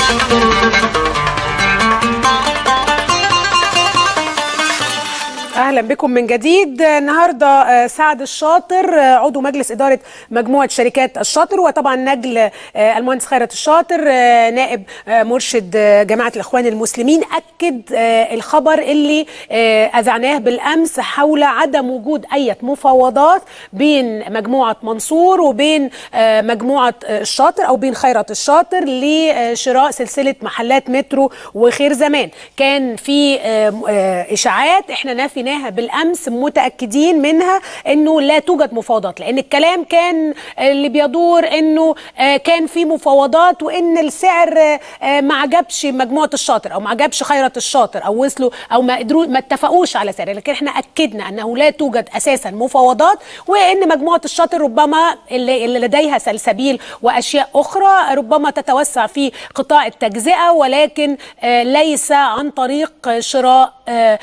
اهلا بكم من جديد النهارده سعد الشاطر عضو مجلس اداره مجموعه شركات الشاطر وطبعا نجل المهندس خيرت الشاطر نائب مرشد جماعه الاخوان المسلمين اكد الخبر اللي اذعناه بالامس حول عدم وجود اي مفاوضات بين مجموعه منصور وبين مجموعه الشاطر او بين خيرت الشاطر لشراء سلسله محلات مترو وخير زمان كان في اشاعات احنا نافي عرفناها بالامس متاكدين منها انه لا توجد مفاوضات لان الكلام كان اللي بيدور انه كان في مفاوضات وان السعر ما عجبش مجموعه الشاطر او ما عجبش خيرت الشاطر او وصلوا او ما قدروا ما اتفقوش على سعر لكن احنا اكدنا انه لا توجد اساسا مفاوضات وان مجموعه الشاطر ربما اللي, اللي لديها سلسبيل واشياء اخرى ربما تتوسع في قطاع التجزئه ولكن ليس عن طريق شراء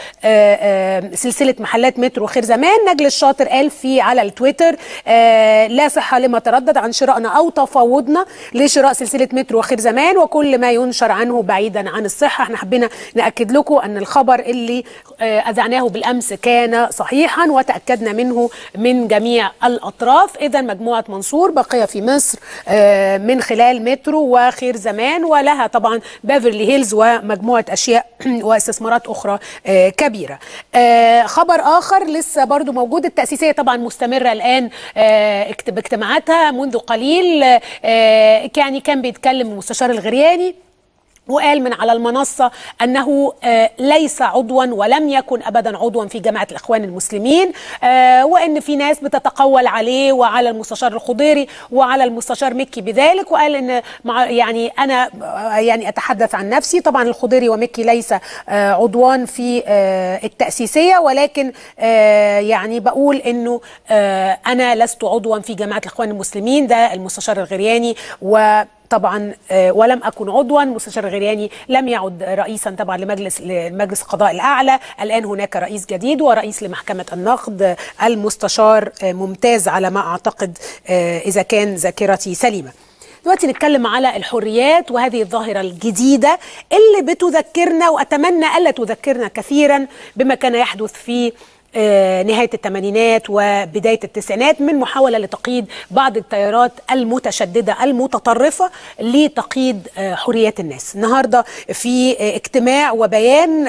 سلسله محلات مترو خير زمان نجل الشاطر قال في على التويتر آه لا صحه لما تردد عن شرائنا او تفاوضنا لشراء سلسله مترو خير زمان وكل ما ينشر عنه بعيدا عن الصحه احنا حبينا ناكد لكم ان الخبر اللي آه اذعناه بالامس كان صحيحا وتاكدنا منه من جميع الاطراف اذا مجموعه منصور باقيه في مصر آه من خلال مترو وخير زمان ولها طبعا بافرلي هيلز ومجموعه اشياء واستثمارات اخرى آه كبيره آه خبر اخر لسه برضو موجود التاسيسيه طبعا مستمره الان آه باجتماعاتها منذ قليل آه يعني كان بيتكلم المستشار الغرياني وقال من على المنصة أنه آه ليس عضوا ولم يكن أبدا عضوا في جماعة الإخوان المسلمين آه وأن في ناس بتتقول عليه وعلى المستشار الخضيري وعلى المستشار مكي بذلك وقال أن مع يعني أنا يعني أتحدث عن نفسي طبعا الخضيري ومكي ليس آه عضوان في التأسيسية ولكن يعني بقول أنه أنا لست عضوا في جماعة الإخوان المسلمين ده المستشار الغرياني و طبعا ولم اكن عضوا مستشار غرياني لم يعد رئيسا طبعا لمجلس لمجلس القضاء الاعلى الان هناك رئيس جديد ورئيس لمحكمه النقد المستشار ممتاز على ما اعتقد اذا كان ذاكرتي سليمه دلوقتي نتكلم على الحريات وهذه الظاهرة الجديدة اللي بتذكرنا وأتمنى ألا تذكرنا كثيرا بما كان يحدث في نهاية الثمانينات وبداية التسعينات من محاولة لتقييد بعض التيارات المتشددة المتطرفة لتقييد حريات الناس النهاردة في اجتماع وبيان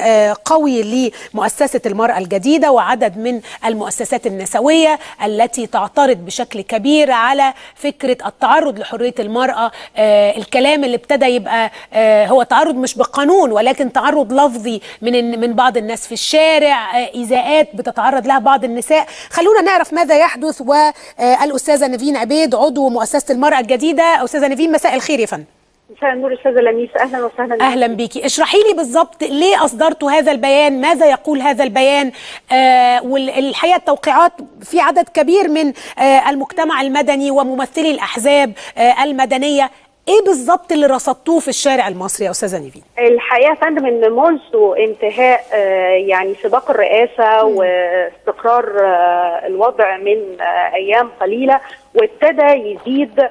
قوي لمؤسسة المرأة الجديدة وعدد من المؤسسات النسوية التي تعترض بشكل كبير على فكرة التعرض لحرية المرأة الكلام اللي ابتدى يبقى هو تعرض مش بقانون ولكن تعرض لفظي من من بعض الناس في الشارع إيذاءات تتعرض لها بعض النساء خلونا نعرف ماذا يحدث والأستاذة نيفين عبيد عضو مؤسسة المرأة الجديدة أستاذة نيفين مساء الخير يا فندم مساء النور استاذه لميس اهلا وسهلا اهلا بيكي اشرحي لي بالظبط ليه اصدرتوا هذا البيان ماذا يقول هذا البيان آه والحقيقه التوقيعات في عدد كبير من آه المجتمع المدني وممثلي الاحزاب آه المدنيه ايه بالظبط اللي رصدتوه في الشارع المصري يا استاذه نيفين؟ الحقيقه يا فندم ان منذ انتهاء يعني سباق الرئاسه م. واستقرار الوضع من ايام قليله وابتدى يزيد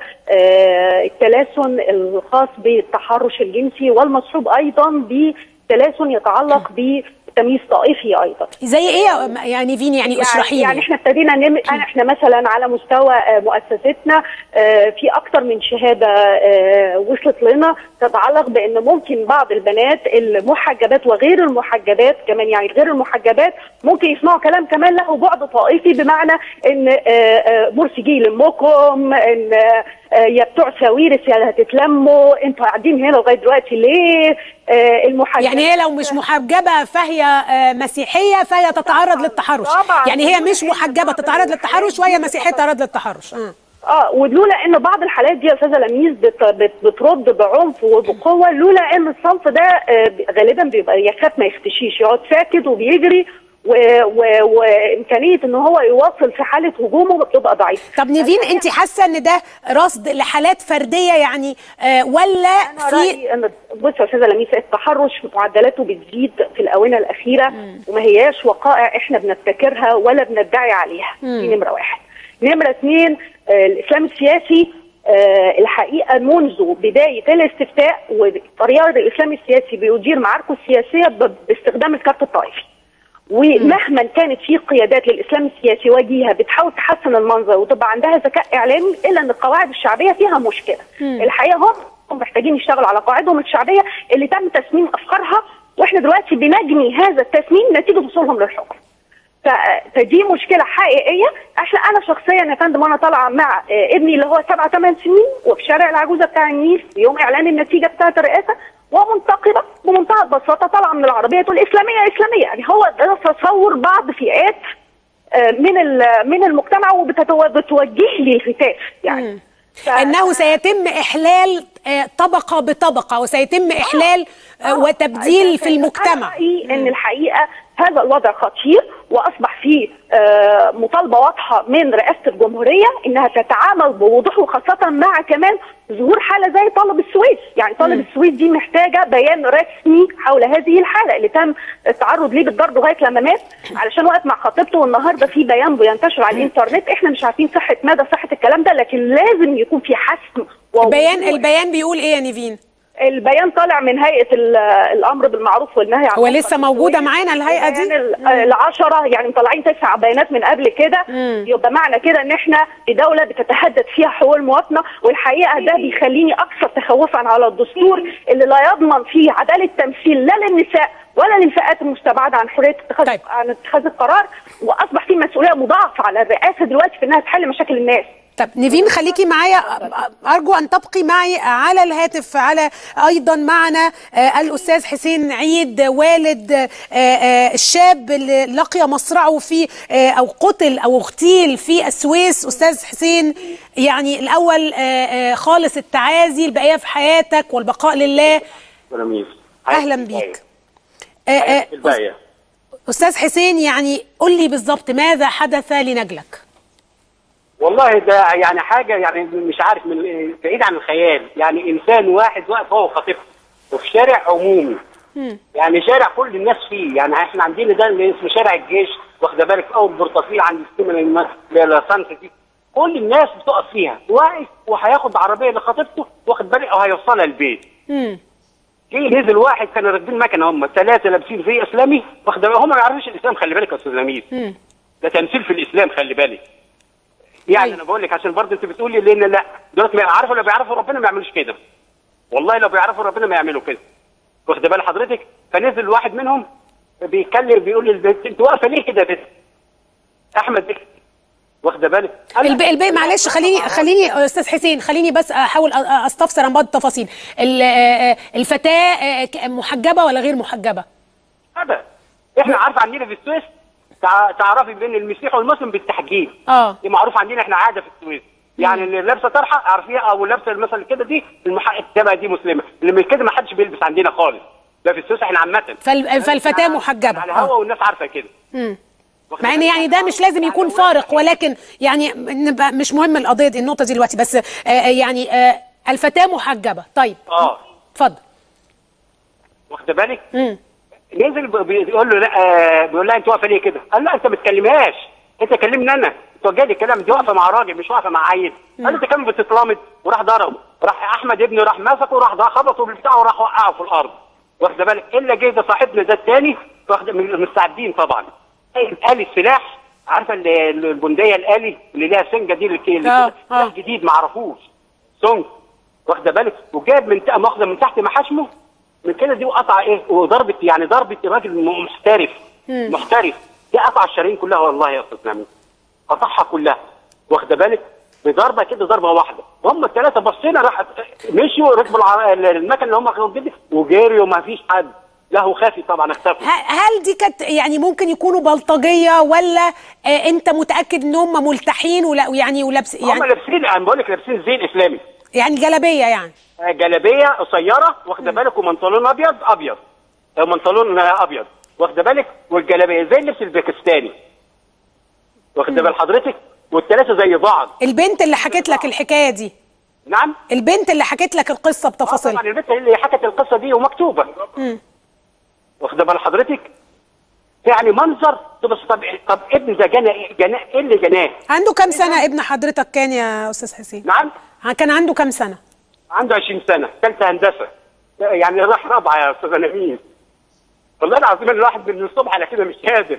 التلاسن الخاص بالتحرش الجنسي والمصحوب ايضا بتلاسن يتعلق ب تمييز طائفي ايضا زي ايه يعني فين يعني اشرحي لي يعني احنا ابتدينا نم... احنا مثلا على مستوى مؤسستنا في اكثر من شهاده وصلت لنا تتعلق بان ممكن بعض البنات المحجبات وغير المحجبات كمان يعني غير المحجبات ممكن يسمعوا كلام كمان له بعد طائفي بمعنى ان مرسي جه يلمكم ان يا بتوع ساويرس يا هتتلموا انتوا قاعدين هنا لغايه دلوقتي ليه المحجبات يعني هي لو مش محجبه فهي مسيحيه فهي تتعرض للتحرش طبعا يعني هي مش محجبه تتعرض للتحرش وهي مسيحيه تتعرض للتحرش اه اه ولولا ان بعض الحالات دي يا استاذه لميس بت بت بترد بعنف وبقوه لولا ان الصنف ده آه غالبا بيبقى يخاف ما يختشيش يقعد ساكت وبيجري وامكانيه ان هو يواصل في حاله هجومه بتبقى ضعيفه طب نيفين انت حاسه ان ده رصد لحالات فرديه يعني آه ولا أنا في أنا بص يا استاذه لميس التحرش معدلاته بتزيد في الاونه الاخيره مم. وما هياش وقائع احنا بنبتكرها ولا بندعي عليها دي نمره واحد نمره اثنين آه الاسلام السياسي آه الحقيقه منذ بدايه الاستفتاء والتيار الاسلامي السياسي بيدير معاركه السياسيه ب- باستخدام الكارت الطائفي. ومهما كانت في قيادات للاسلام السياسي وجيهه بتحاول تحسن المنظر وتبقى عندها ذكاء اعلامي الا ان القواعد الشعبيه فيها مشكله. الحقيقه هم هم محتاجين يشتغلوا على قواعدهم الشعبيه اللي تم تسميم افكارها واحنا دلوقتي بنجني هذا التسميم نتيجه وصولهم للحكم. ف- فدي مشكله حقيقيه احنا انا شخصيا يا فندم وانا طالعه مع آه، ابني اللي هو سبع ثمان سنين وفي شارع العجوزه بتاع النيل في يوم اعلان النتيجه بتاعه الرئاسه ومنتقبه بمنتهى البساطه طالعه من العربيه تقول اسلاميه اسلاميه يعني هو ده تصور بعض فئات آه، من ال- من المجتمع وبتوجه لي الهتاف يعني ف- انه سيتم احلال آه، طبقه بطبقه وسيتم احلال آه، وتبديل في أنا المجتمع رأيي ان الحقيقه هذا الوضع خطير واصبح فيه آه، مطالبه واضحه من رئاسه الجمهوريه انها تتعامل بوضوح وخاصه مع كمان ظهور حاله زي طالب السويس، يعني طالب السويس دي محتاجه بيان رسمي حول هذه الحاله اللي تم التعرض ليه بالضرب لغايه لما مات علشان وقف مع خطيبته والنهارده في بيان بينتشر على الانترنت احنا مش عارفين صحه مدى صحه الكلام ده لكن لازم يكون في حسم البيان ووضوح. البيان بيقول ايه يا نيفين البيان طالع من هيئه ال- الامر بالمعروف والنهي عن هو المنكر لسه موجودة والسوء. معانا الهيئة دي؟ البيان ال- العشرة يعني مطلعين تسع بيانات من قبل كده يبقى معنى كده ان احنا في دوله بتتحدث فيها حقوق المواطنه والحقيقه ده بيخليني اكثر تخوفا على الدستور اللي لا يضمن فيه عداله تمثيل لا للنساء ولا للفئات المستبعده عن حريه اتخاذ طيب. عن اتخاذ القرار واصبح في مسؤوليه مضاعفه على الرئاسه دلوقتي في انها تحل مشاكل الناس طب نيفين خليكي معايا ارجو ان تبقي معي على الهاتف على ايضا معنا آه، الاستاذ حسين عيد والد آه، آه، الشاب اللي لقي مصرعه في آه، او قتل او اغتيل في السويس استاذ حسين يعني الاول آه، آه، خالص التعازي البقيه في حياتك والبقاء لله رميز اهلا بيك آه، آه، الباقية استاذ حسين يعني قل لي بالظبط ماذا حدث لنجلك والله ده يعني حاجة يعني مش عارف من بعيد عن الخيال يعني إنسان واحد واقف هو وخطيبته وفي شارع عمومي يعني شارع كل الناس فيه يعني احنا عندنا ده اللي اسمه شارع الجيش واخده بالك في اول برتقيل عند السيما للسانت دي كل الناس بتقف فيها واقف وهياخد عربيه لخطيبته واخد بالك او هيوصلها البيت جه نزل واحد كانوا راكبين مكنه هم ثلاثه لابسين زي اسلامي واخد بالك هم ما يعرفوش الاسلام خلي بالك يا استاذ لميس ده تمثيل في الاسلام خلي بالك يعني أيوة. انا بقول لك عشان برضه انت بتقولي لان لا دول ما يعرفوا لو بيعرفوا ربنا ما يعملوش كده والله لو بيعرفوا ربنا ما يعملوا كده واخد بال حضرتك فنزل واحد منهم بيتكلم بيقول للبنت انت واقفه ليه كده يا بنت احمد بك واخد بالك قال الب- الباقي معلش خليني خليني استاذ حسين خليني بس احاول أ- أ- استفسر عن بعض التفاصيل ال- آه، الفتاه آه، ك- محجبه ولا غير محجبه هذا احنا عارف عندنا في السويس تع- تعرفي بين المسيح والمسلم بالتحجيب اه دي معروف عندنا احنا عاده في السويس يعني اللي لابسه طرحه عارفيها او لابسه مثلا كده دي المحقق تبقى دي مسلمه اللي من كده ما حدش بيلبس عندنا خالص ده في السويس احنا عامه فال- فالفتاه محجبه على آه. الهوا والناس عارفه كده واخد مع ان بالك؟ يعني ده مش لازم يكون فارق ولكن يعني نبقى مش مهم القضيه دي النقطه دي دلوقتي بس آه، آه، يعني آه، الفتاه محجبه طيب اه اتفضل واخد بالك مم. نزل ب- بيقول له لا آه، بيقول لها انت واقفه ليه كده؟ قال لا انت ما تكلمهاش انت كلمني انا توجه لي الكلام دي واقفه مع راجل مش واقفه مع عيل قال انت كمان بتتلامط وراح ضربه راح احمد ابنه راح مسكه وراح ده خبطه بالبتاع وراح وقعه في الارض واخد بالك الا جه ده صاحبنا ده الثاني واخد من مستعدين طبعا قال السلاح عارفه ال- ال- البنديه الالي اللي ليها سنجه دي اللي اللي آه، كده آه. سلاح جديد ما عرفوش سنج واخده بالك وجاب من تا- ماخده من تحت محاشمه من كده دي وقطع ايه وضربت يعني ضربت راجل م- محترف محترف دي قطع الشرايين كلها والله يا استاذ نعمي قطعها كلها واخده بالك بضربه كده ضربه واحده هم الثلاثه بصينا راح مشيوا ركبوا الع- المكن اللي هم خدوا كده وجريوا ما فيش حد لا هو خافي طبعا اختفوا ه- هل دي كانت يعني ممكن يكونوا بلطجيه ولا آه، انت متاكد ان هم ملتحين ولا يعني ولابس هم يعني لابسين انا بقول لك لابسين الزي الاسلامي يعني جلابيه يعني آه، جلابيه قصيره واخده بالك ومنطلون ابيض ابيض آه، منطلون آه، ابيض واخده بالك والجلابيه زي اللبس الباكستاني واخده بال حضرتك والثلاثه زي بعض البنت اللي حكت لك الحكايه دي نعم البنت اللي حكت لك القصه آه، بتفاصيلها طبعا البنت اللي حكت القصه دي ومكتوبه واخده بال حضرتك يعني منظر طب بس طب طب ابن ده جنى ايه جنى ايه اللي جناه عنده كام سنه ابن حضرتك كان يا استاذ حسين نعم كان عنده كام سنه عنده 20 سنه ثالثه هندسه يعني راح رابعه يا استاذ نبيل والله العظيم الواحد من الصبح على كده مش قادر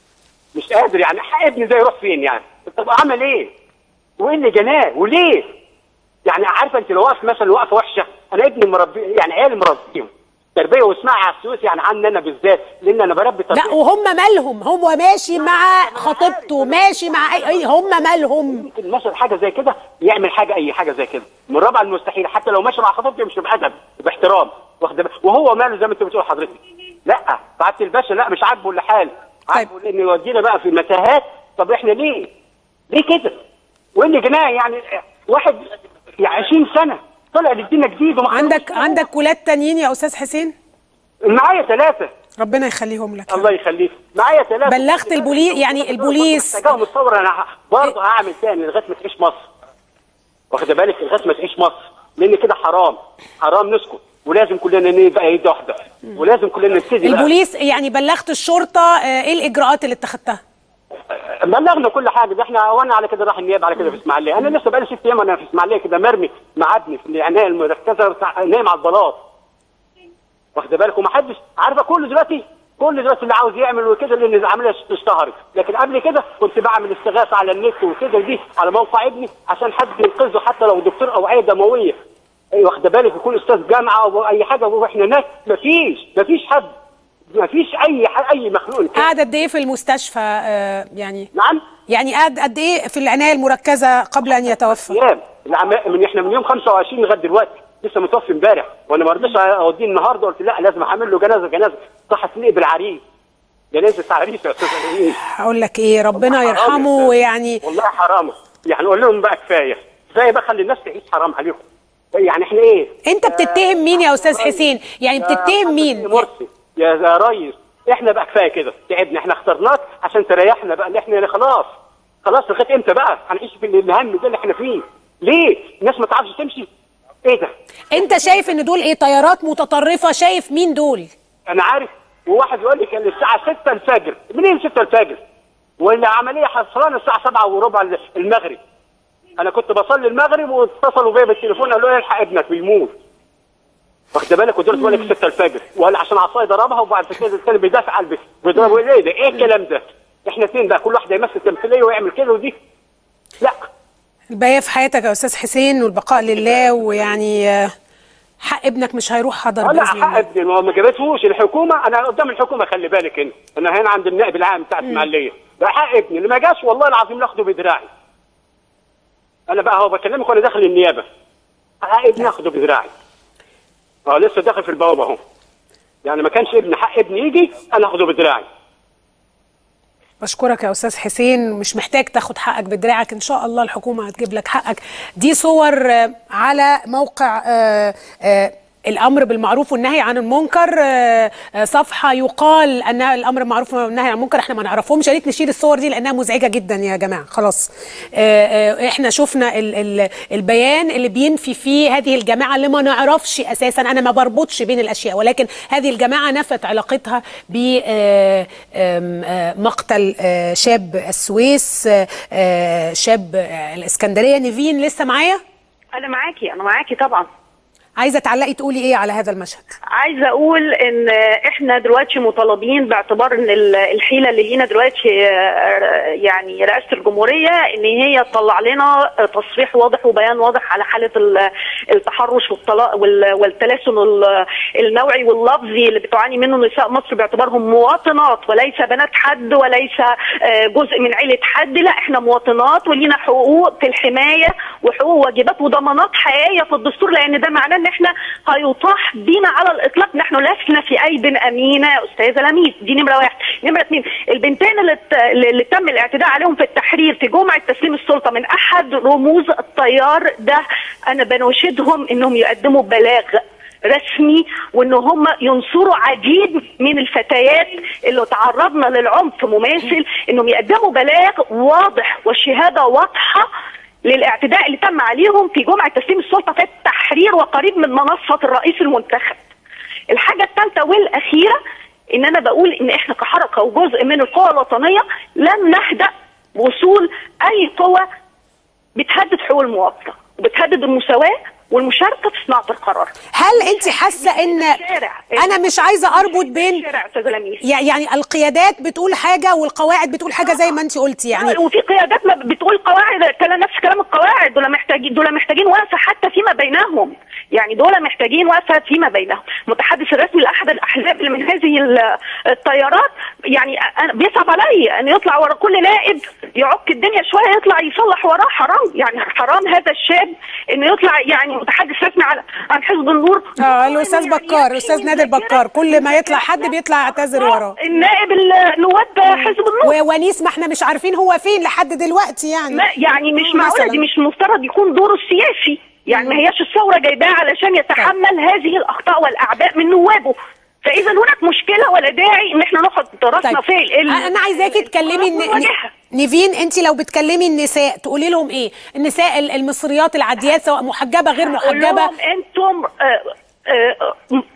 مش قادر يعني حق ابني ده يروح فين يعني طب عمل ايه وايه اللي جناه وليه يعني عارفه انت لو واقف مثلا وقفه وحشه انا ابني مربي يعني عيالي مربيهم تربيه واسمها على السويس يعني عني انا بالذات لان انا بربي تربيه لا وهم مالهم هو ماشي مع خطيبته ماشي مع اي أي- هم مالهم ممكن مثلا حاجه زي كده يعمل حاجه اي حاجه زي كده من رابع المستحيل حتى لو ماشي مع خطيبته يمشي بادب باحترام واخد بالك؟ وهو ماله زي ما انت بتقول حضرتك لا سعاده الباشا لا مش عاجبه الا حال عاجبه لان يودينا بقى في متاهات طب احنا ليه؟ ليه كده؟ وايه اللي جناه يعني واحد يعني 20 سنه طلع للدنيا جديد وما عندك عندك ولاد تانيين يا استاذ حسين معايا ثلاثه ربنا يخليهم لك الله يخليك معايا ثلاثه بلغت البوليس يعني البوليس محتاجاهم الثوره انا برضه هعمل تاني لغايه ما تعيش مصر واخده بالك لغايه ما تعيش مصر لان كده حرام حرام نسكت ولازم كلنا نبقى ايد واحده ولازم كلنا نبتدي بقى. البوليس يعني بلغت الشرطه آه، ايه الاجراءات اللي اتخذتها بلغنا كل حاجه ده احنا وانا على كده راح النيابه على كده في اسماعيليه انا لسه بقالي ست ايام وانا في اسماعيليه كده مرمي مع ابني في العنايه المركزه بتاع- نايم على البلاط واخد بالك ومحدش عارفه كله دلوقتي كل دلوقتي اللي عاوز يعمل وكده لان العمليه اشتهرت لكن قبل كده كنت بعمل استغاثه على النت وكده دي على موقع ابني عشان حد ينقذه حتى لو دكتور اوعيه دمويه أي واخد بالك يكون استاذ جامعه او اي حاجه واحنا هناك مفيش مفيش حد مفيش اي ح- اي مخلوق كده. قعد قد ايه في المستشفى آه، يعني نعم يعني قعد قد ايه في العنايه المركزه قبل ان يتوفى ايام العم- من احنا من يوم 25 لغايه دلوقتي لسه متوفي امبارح وانا ما رضيتش اوديه النهارده قلت لا لازم اعمل له جنازه جنازه صح تليق بالعريس جنازه عريس يا استاذ امين هقول لك ايه ربنا يرحمه ويعني والله حرام يعني قول لهم بقى كفايه كفايه بقى خلي الناس تعيش حرام عليهم يعني احنا ايه انت بتتهم مين يا استاذ حسين يعني بتتهم مين يا مرسي يا يا ريس احنا بقى كفايه كده تعبنا احنا اخترناك عشان تريحنا بقى اللي احنا خلاص خلاص لغايه امتى بقى هنعيش في الهم ده اللي احنا فيه ليه الناس ما تعرفش تمشي ايه ده انت شايف ان دول ايه طيارات متطرفه شايف مين دول انا عارف وواحد يقول لي كان الساعه 6 الفجر منين 6 الفجر والعمليه حصلانه الساعه 7 وربع المغرب انا كنت بصلي المغرب واتصلوا بيا بالتليفون قالوا لي الحق ابنك بيموت واخد بالك ودول بيقول لك 6 الفجر وقال عشان عصايه ضربها وبعد كده الثاني بيدافع على البيت بيضربوا ايه ده ايه الكلام ده احنا اثنين بقى كل واحد يمثل تمثيليه ويعمل كده ودي لا الباقيه في حياتك يا استاذ حسين والبقاء لله ويعني آه، حق ابنك مش هيروح حضر لا باذن حق الله ابني ما ما جابتهوش الحكومه انا قدام الحكومه خلي بالك هنا انا هنا عند النائب العام بتاع اسماعيليه ده حق ابني اللي ما جاش والله العظيم ناخده بدراعي انا بقى هو بكلمك وانا داخل النيابه حق ابني اخده بدراعي اه لسه داخل في البوابه اهو يعني ما كانش ابني حق ابني يجي انا اخده بدراعي بشكرك يا استاذ حسين مش محتاج تاخد حقك بدراعك ان شاء الله الحكومه هتجيب لك حقك دي صور آه، على موقع آه، آه، الامر بالمعروف والنهي عن المنكر آه، آه، صفحه يقال انها الامر بالمعروف والنهي عن المنكر احنا ما نعرفهمش يا ريت نشيل الصور دي لانها مزعجه جدا يا جماعه خلاص آه، آه، احنا شفنا ال ال البيان اللي بينفي فيه هذه الجماعه اللي ما نعرفش اساسا انا ما بربطش بين الاشياء ولكن هذه الجماعه نفت علاقتها بمقتل شاب السويس آه، آه، شاب آه، الاسكندريه نيفين لسه معايا انا معاكي انا معاكي طبعا عايزه تعلقي تقولي ايه على هذا المشهد عايزه اقول ان احنا دلوقتي مطالبين باعتبار ان ال- الحيله اللي لينا دلوقتي آه، يعني رئاسه الجمهوريه ان هي تطلع لنا تصريح واضح وبيان واضح على حاله ال- التحرش والطلاق وال- والتلاسن ال- النوعي واللفظي اللي بتعاني منه نساء مصر باعتبارهم مواطنات وليس بنات حد وليس آه، جزء من عيله حد لا احنا مواطنات ولينا حقوق في الحمايه وحقوق وواجبات وضمانات حقيقيه في الدستور لان ده معناه ان احنا هيطاح بينا على الاطلاق نحن لسنا في ايد امينه يا استاذه لميس دي نمره واحد نمره اثنين البنتين اللي, ت- اللي تم الاعتداء عليهم في التحرير في جمعه تسليم السلطه من احد رموز التيار ده انا بناشدهم انهم يقدموا بلاغ رسمي وان هم ينصروا عديد من الفتيات اللي تعرضنا للعنف مماثل انهم يقدموا بلاغ واضح وشهاده واضحه للاعتداء اللي تم عليهم في جمعه تسليم السلطه في التحرير وقريب من منصه الرئيس المنتخب. الحاجه الثالثه والاخيره ان انا بقول ان احنا كحركه وجزء من القوى الوطنيه لن نهدأ بوصول اي قوى بتهدد حقوق المواطنه وبتهدد المساواه والمشاركه في صناعه القرار. هل انت حاسه ان الشارع. انا مش عايزه اربط بين الشارع استاذ لميس يع- يعني القيادات بتقول حاجه والقواعد بتقول حاجه زي ما انت قلتي يعني وفي قيادات ما بتقول قواعد كلام نفس كلام القواعد دول محتاجين دول محتاجين وقفه حتى فيما بينهم يعني دول محتاجين وقفه فيما بينهم المتحدث الرسمي لاحد الاحزاب اللي من هذه ال- التيارات يعني أنا بيصعب علي ان يطلع ورا كل نائب يعك الدنيا شويه يطلع يصلح وراه حرام يعني حرام هذا الشاب انه يطلع يعني متحدث رسمي على عن حزب النور اه الاستاذ يعني بكار يكفي الاستاذ من نادر ذاكرة بكار كل ما يطلع حد بيطلع يعتذر وراه النائب النواب حزب النور و- ونيس ما احنا مش عارفين هو فين لحد دلوقتي يعني ما يعني مش مثلاً. معقوله دي مش مفترض يكون دوره السياسي يعني ما هياش الثوره جايباه علشان يتحمل هذه الاخطاء والاعباء من نوابه فاذا هناك مشكله ولا داعي ان احنا نحط راسنا طيب في ال- انا عايزاكي تكلمي إن- ونواجهها. نيفين انت لو بتكلمي النساء تقولي لهم ايه النساء ال- المصريات العاديات سواء محجبه غير أقول محجبه لهم انتم آه، آه،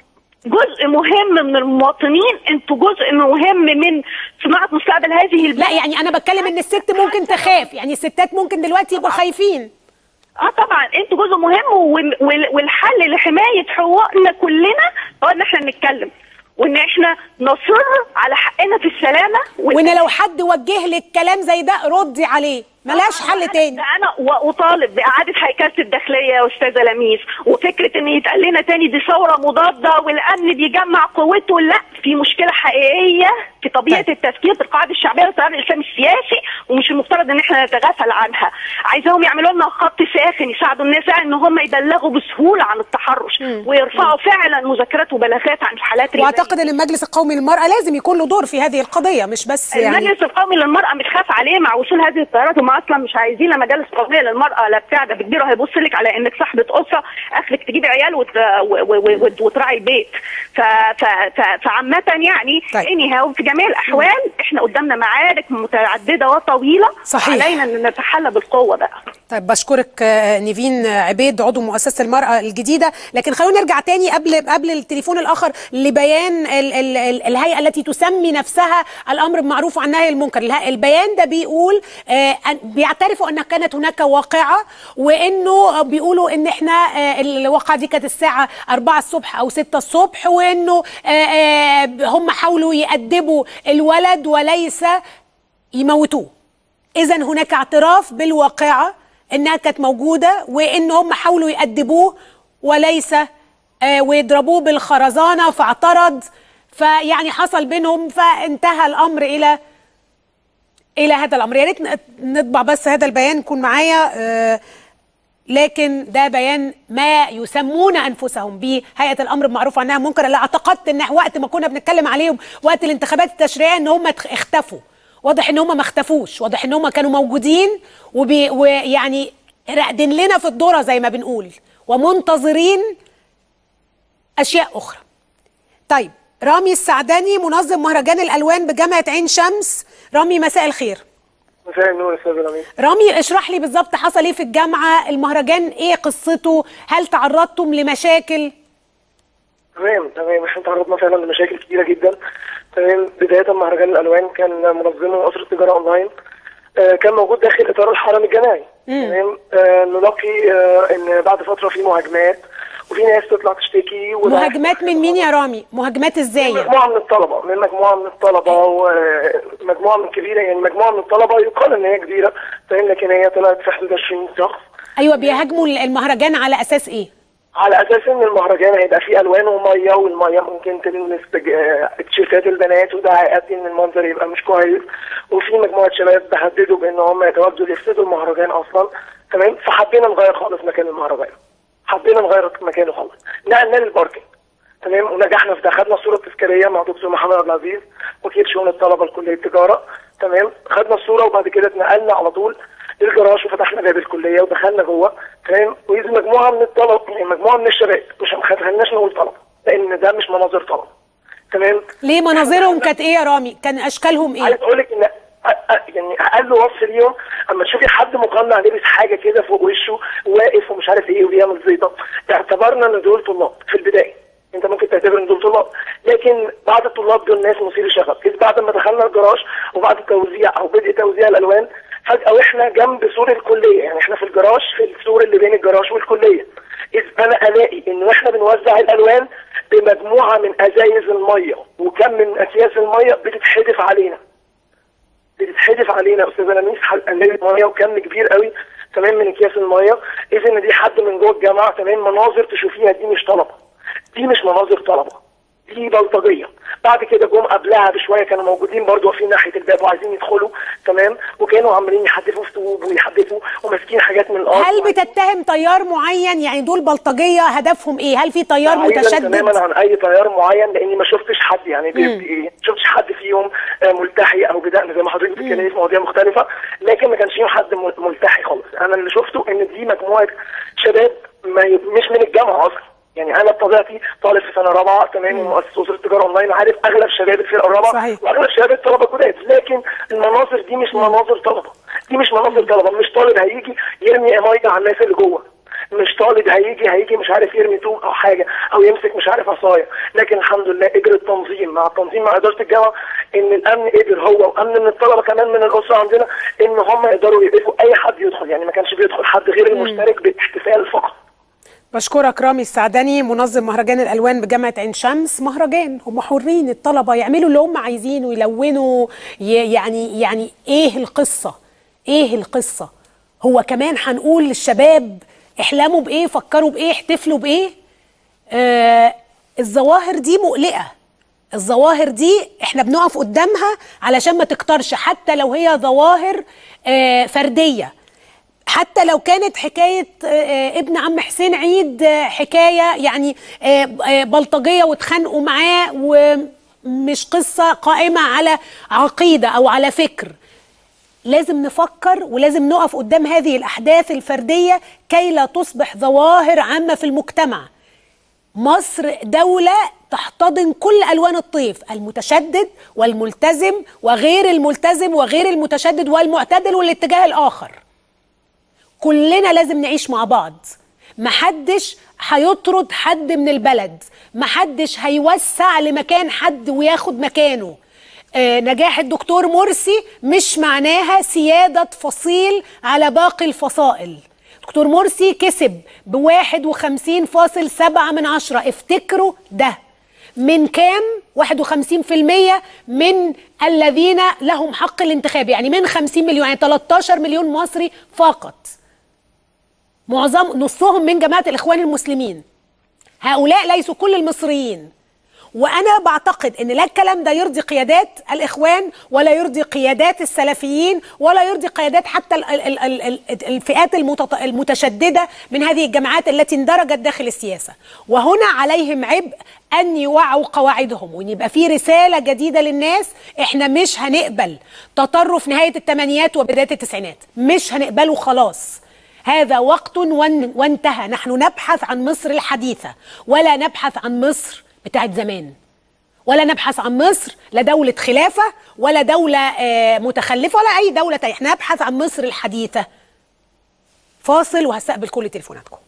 جزء مهم من المواطنين انتوا جزء مهم من صناعه مستقبل هذه البلاد لا يعني انا بتكلم ان الست ممكن تخاف يعني الستات ممكن دلوقتي يبقوا خايفين اه طبعا انتوا جزء مهم وال- وال- والحل لحمايه حقوقنا كلنا هو ان احنا نتكلم وان احنا نصر على حقنا في السلامه وال- وان لو حد وجه لك كلام زي ده ردي عليه ملاش حل تاني ده انا واطالب باعاده هيكله الداخليه يا استاذه لميس وفكره ان يتقال لنا تاني دي ثوره مضاده والامن بيجمع قوته لا في مشكله حقيقيه في طبيعه طيب. التفكير في القاعده الشعبيه والتيار الاسلامي السياسي ومش المفترض ان احنا نتغافل عنها عايزاهم يعملوا لنا خط ساخن يساعدوا الناس ان هم يبلغوا بسهوله عن التحرش ويرفعوا فعلا مذكرات وبلاغات عن الحالات اللي واعتقد ان المجلس القومي للمراه لازم يكون له دور في هذه القضيه مش بس يعني المجلس القومي للمرأة متخاف عليه مع وصول هذه التيارات هم أصلا مش عايزين لا مجالس قومية للمرأة لا بتاع ده بتديره هيبص لك على إنك صاحبة أسرة آخرك تجيبي عيال وت... و... و... و... وتراعي البيت ف... ف... ف... فعامة يعني طيب. اني هاو في جميع الأحوال إحنا قدامنا معارك متعددة وطويلة صحيح. علينا إن نتحلى بالقوة بقى طيب بشكرك آه، نيفين عبيد عضو مؤسسه المراه الجديده لكن خلونا نرجع تاني قبل قبل التليفون الاخر لبيان ال ال ال الهيئه التي تسمي نفسها الامر بالمعروف والنهي عن المنكر الها- البيان ده بيقول آه، أن- بيعترفوا ان كانت هناك واقعه وانه بيقولوا ان احنا آه، الواقعه دي كانت الساعه 4 الصبح او 6 الصبح وانه آه، آه، هم حاولوا يأدبوا الولد وليس يموتوه اذا هناك اعتراف بالواقعه انها كانت موجوده وان هم حاولوا يأدبوه وليس آه، ويضربوه بالخرزانه فاعترض فيعني حصل بينهم فانتهى الامر الى الى هذا الامر يا ريت ن- نطبع بس هذا البيان يكون معايا آه، لكن ده بيان ما يسمون انفسهم بهيئه الامر بالمعروف والنهي عن المنكر اللي اعتقدت ان وقت ما كنا بنتكلم عليهم وقت الانتخابات التشريعيه ان هم اتخ- اختفوا واضح ان هم ما اختفوش واضح ان هم كانوا موجودين وبي ويعني راقدين لنا في الذره زي ما بنقول ومنتظرين اشياء اخرى طيب رامي السعداني منظم مهرجان الالوان بجامعه عين شمس رامي مساء الخير مساء النور يا استاذ رميس رامي اشرح لي بالظبط حصل ايه في الجامعه المهرجان ايه قصته هل تعرضتم لمشاكل تمام تمام احنا تعرضنا فعلا لمشاكل كتيره جدا تمام بدايه مهرجان الالوان كان منظمه اسره تجاره اونلاين آه كان موجود داخل اطار الحرم الجماعي تمام آه نلاقي آه ان بعد فتره في مهاجمات وفي ناس تطلع تشتكي وده- مهاجمات من مين يا رامي مهاجمات ازاي يعني؟ مجموعه من الطلبه من مجموعه من الطلبه ومجموعه من كبيره يعني مجموعه من الطلبه يقال ان هي كبيره تمام لكن هي طلعت في حدود 20 شخص ايوه بيهاجموا المهرجان على اساس ايه على اساس ان المهرجان هيبقى فيه الوان وميه والميه ممكن تلمس تج- آه، تيشيرتات البنات وده هيؤدي ان المنظر يبقى مش كويس وفي مجموعه شباب تهددوا بان هم يتواجدوا يفسدوا المهرجان اصلا تمام فحبينا نغير خالص مكان المهرجان حبينا نغير مكانه خالص نقلنا للباركينج تمام ونجحنا في ده خدنا صوره تذكاريه مع دكتور محمد عبد العزيز وكيل شؤون الطلبه لكليه التجاره تمام خدنا الصوره وبعد كده اتنقلنا على طول للجراج وفتحنا باب الكليه ودخلنا جوه تمام واذ مجموعه من الطلبه يعني مجموعه من الشباب مش ما خليناش نقول طلبه لان ده مش مناظر طلبه تمام ليه مناظرهم كانت ايه يا رامي كان اشكالهم عايز ايه اقول لك ان أ- أ- يعني اقل وصف ليهم اما تشوفي حد مقنع لابس حاجه كده فوق وشه واقف ومش عارف ايه وبيعمل زيطه اعتبرنا ان دول طلاب في البدايه انت ممكن تعتبر ان دول طلاب لكن بعض الطلاب دول ناس مثير شغف إذ بعد ما دخلنا الجراج وبعد توزيع او بدء توزيع الالوان فجاه واحنا جنب سور الكليه يعني احنا في الجراج في السور اللي بين الجراج والكليه اذ انا الاقي ان واحنا بنوزع الالوان بمجموعه من ازايز الميه وكم من اكياس الميه بتتحدف علينا بتتحدف علينا يا استاذه لميس ازايز ميه وكم كبير قوي تمام من اكياس الميه اذا ان دي حد من جوه الجامعه تمام مناظر تشوفيها دي مش طلبه دي مش مناظر طلبه دي بلطجيه بعد كده جم قبلها بشويه كانوا موجودين برضو واقفين ناحيه الباب وعايزين يدخلوا تمام وكانوا عمالين يحدفوا في طوب ويحدفوا وماسكين حاجات من الارض هل بتتهم تيار معين يعني دول بلطجيه هدفهم ايه هل في تيار بعيداً متشدد تماما عن اي تيار معين لاني ما شفتش حد يعني بي- بي- ما شفتش حد فيهم آه، ملتحي او بدأنا زي ما حضرتك بتتكلمي في مواضيع مختلفه لكن ما كانش فيهم حد مل- ملتحي خالص انا اللي شفته ان دي مجموعه شباب ما ي- مش من الجامعه اصلا يعني انا بطبيعتي طالب في سنه رابعه تمام ومؤسس وزاره التجاره اونلاين عارف اغلب شباب الفرقه الرابعه صحيح. واغلب شباب الطلبه جداد لكن المناظر دي مش مناظر طلبه دي مش مناظر طلبه مش طالب هيجي يرمي ميه على الناس اللي جوه مش طالب هيجي هيجي مش عارف يرمي طوب او حاجه او يمسك مش عارف عصايه لكن الحمد لله قدر التنظيم مع التنظيم مع اداره الجامعه ان الامن قدر هو وامن من الطلبه كمان من الاسره عندنا ان هم يقدروا يوقفوا اي حد يدخل يعني ما كانش بيدخل حد غير المشترك بالاحتفال فقط بشكرك رامي السعدني منظم مهرجان الالوان بجامعه عين شمس مهرجان هم حرين الطلبه يعملوا اللي هم عايزينه يلونوا ي- يعني يعني ايه القصه ايه القصه هو كمان هنقول للشباب احلموا بايه فكروا بايه احتفلوا بايه آه الظواهر دي مقلقه الظواهر دي احنا بنقف قدامها علشان ما تكترش حتى لو هي ظواهر آه فرديه حتى لو كانت حكاية آه، آه، ابن عم حسين عيد آه، حكاية يعني آه، آه، بلطجية واتخانقوا معاه ومش قصة قائمة على عقيدة أو على فكر لازم نفكر ولازم نقف قدام هذه الأحداث الفردية كي لا تصبح ظواهر عامة في المجتمع مصر دولة تحتضن كل ألوان الطيف المتشدد والملتزم وغير الملتزم وغير المتشدد والمعتدل والاتجاه الآخر كلنا لازم نعيش مع بعض محدش هيطرد حد من البلد محدش هيوسع لمكان حد وياخد مكانه آه نجاح الدكتور مرسي مش معناها سيادة فصيل على باقي الفصائل دكتور مرسي كسب بواحد وخمسين فاصل سبعة من عشرة افتكروا ده من كام 51% من الذين لهم حق الانتخاب يعني من 50 مليون يعني 13 مليون مصري فقط معظم نصهم من جماعة الإخوان المسلمين هؤلاء ليسوا كل المصريين وأنا بعتقد أن لا الكلام ده يرضي قيادات الإخوان ولا يرضي قيادات السلفيين ولا يرضي قيادات حتى ال- ال- ال- ال- الفئات المتط- المتشددة من هذه الجماعات التي اندرجت داخل السياسة وهنا عليهم عبء أن يوعوا قواعدهم وأن يبقى في رسالة جديدة للناس إحنا مش هنقبل تطرف نهاية الثمانينات وبداية التسعينات مش هنقبله خلاص هذا وقت وان- وانتهى نحن نبحث عن مصر الحديثة ولا نبحث عن مصر بتاعت زمان ولا نبحث عن مصر لا دولة خلافة ولا دولة آه، متخلفة ولا أي دولة تانية احنا نبحث عن مصر الحديثة فاصل وهستقبل كل تليفوناتكم